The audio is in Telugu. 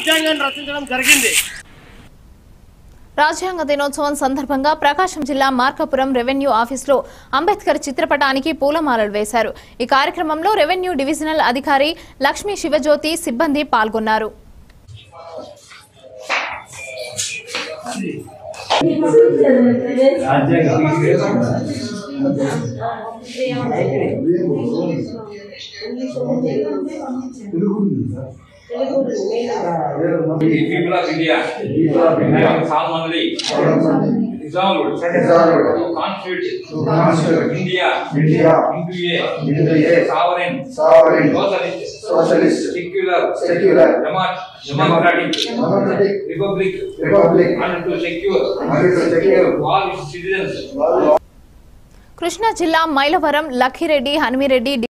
రాజ్యాంగాన్ని రచించడం జరిగింది రాజ్యాంగ దినోత్సవం సందర్భంగా ప్రకాశం జిల్లా మార్కాపురం రెవెన్యూ ఆఫీసులో అంబేద్కర్ చిత్రపటానికి పూలమాలలు వేశారు ఈ కార్యక్రమంలో రెవెన్యూ డివిజనల్ అధికారి లక్ష్మీ శివజ్యోతి సిబ్బంది పాల్గొన్నారు The people of India have solemnly resolved to constitute India into a sovereign, socialist, Socialist, secular, secular, demo- democratic democratic republic republic, and to secure and to secure all its citizens Krishna జిల్లా మైలవరం లక్కిరెడ్డి హనుమిరెడ్డి